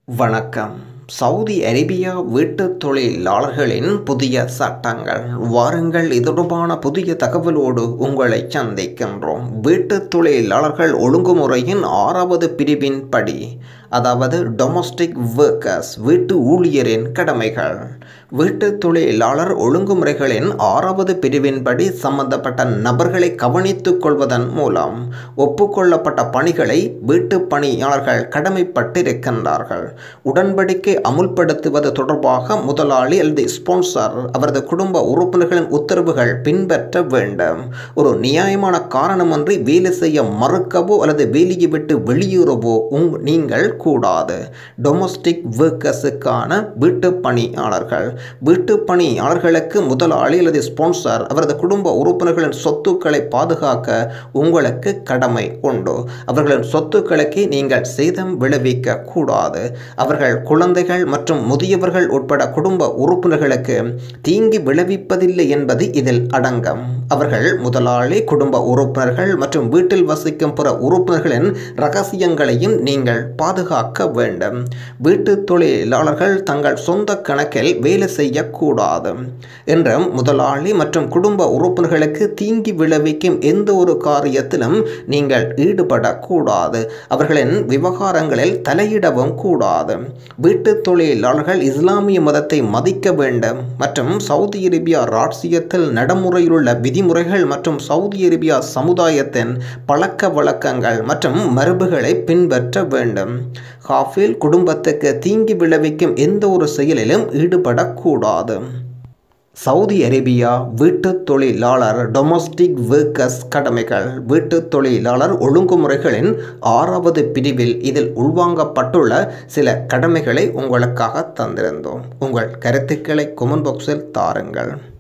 வணக்கம் Saudi Arabia வீட்டுத் தொழிலாளர்களின் புதிய சட்டங்கள் வாருங்கள் இது தொடர்பான புதிய தகவலோடு உங்களை சந்திக்கின்றோம் வீட்டுத் தொழிலாளர்கள் ஒழுங்குமுறையின் ஆறாவது பிரிவின் படி அதாவது டொமஸ்டிக் ஒர்க்கர்ஸ் வீட்டு ஊழியரின் கடமைகள் வீட்டுத் தொழிலாளர் ஒழுங்குமுறைகளின் ஆறாவது பிரிவின்படி சம்பந்தப்பட்ட நபர்களை கவனித்துக் கொள்வதன் மூலம் ஒப்புக்கொள்ளப்பட்ட பணிகளை வீட்டு பணியாளர்கள் கடமைப்பட்டிருக்கின்றார்கள் உடன்படிக்கை அமுல்படுத்துவது தொடர்பாக முதலாளி அல்லது ஸ்பான்சர் அவரது குடும்ப உறுப்பினர்களின் உத்தரவுகள் பின்பற்ற வேண்டும் ஒரு நியாயமான காரணமின்றி வேலை செய்ய மறுக்கவோ அல்லது வேலையை விட்டு வெளியேறவோ உங் நீங்கள் கூடாது டொமஸ்டிக் ஒர்க்கர்ஸுக்கான வீட்டு பணியாளர்கள் வீட்டு பணியாளர்களுக்கு முதலாளி அல்லது ஸ்பான்சர் அவரது குடும்ப உறுப்பினர்களின் சொத்துக்களை பாதுகாக்க உங்களுக்கு கடமை உண்டு அவர்களின் சொத்துக்களுக்கு நீங்கள் சேதம் விளைவிக்க கூடாது அவர்கள் குழந்தைகள் மற்றும் முதியவர்கள் உட்பட குடும்ப உறுப்பினர்களுக்கு தீங்கி விளைவிப்பதில்லை என்பது இதில் அடங்கும் அவர்கள் முதலாளி குடும்ப உறுப்பினர்கள் மற்றும் வீட்டில் வசிக்கும் பிற உறுப்பினர்களின் ரகசியங்களையும் நீங்கள் பாதுகாக்க வேண்டும் வீட்டு தொழிலாளர்கள் தங்கள் சொந்த கணக்கில் வேலை செய்யக்கூடாது என்றும் முதலாளி மற்றும் குடும்ப உறுப்பினர்களுக்கு தீங்கி விளைவிக்கும் எந்த ஒரு காரியத்திலும் நீங்கள் ஈடுபடக்கூடாது அவர்களின் விவகாரங்களில் தலையிடவும் கூடாது வீட்டு தொழிலாளர்கள் இஸ்லாமிய மதத்தை மதிக்க வேண்டும் மற்றும் சவுதி அரேபியா ராட்சியத்தில் நடைமுறையிலுள்ள விதிமுறைகள் மற்றும் சவுதி அரேபியா சமுதாயத்தின் பழக்க வழக்கங்கள் மற்றும் மரபுகளை பின்பற்ற வேண்டும் ஹாஃபில் குடும்பத்துக்கு தீங்கி விளைவிக்கும் எந்த ஒரு செயலிலும் ஈடுபடக்கூடாது சவுதி அரேபியா வீட்டுத் தொழிலாளர் டொமஸ்டிக் ஒர்க்கர்ஸ் கடமைகள் வீட்டுத் தொழிலாளர் ஒழுங்குமுறைகளின் ஆறாவது பிரிவில் இதில் உள்வாங்கப்பட்டுள்ள சில கடமைகளை உங்களுக்காக தந்திருந்தோம் உங்கள் கருத்துக்களை கொமெண்ட் பாக்ஸில் தாருங்கள்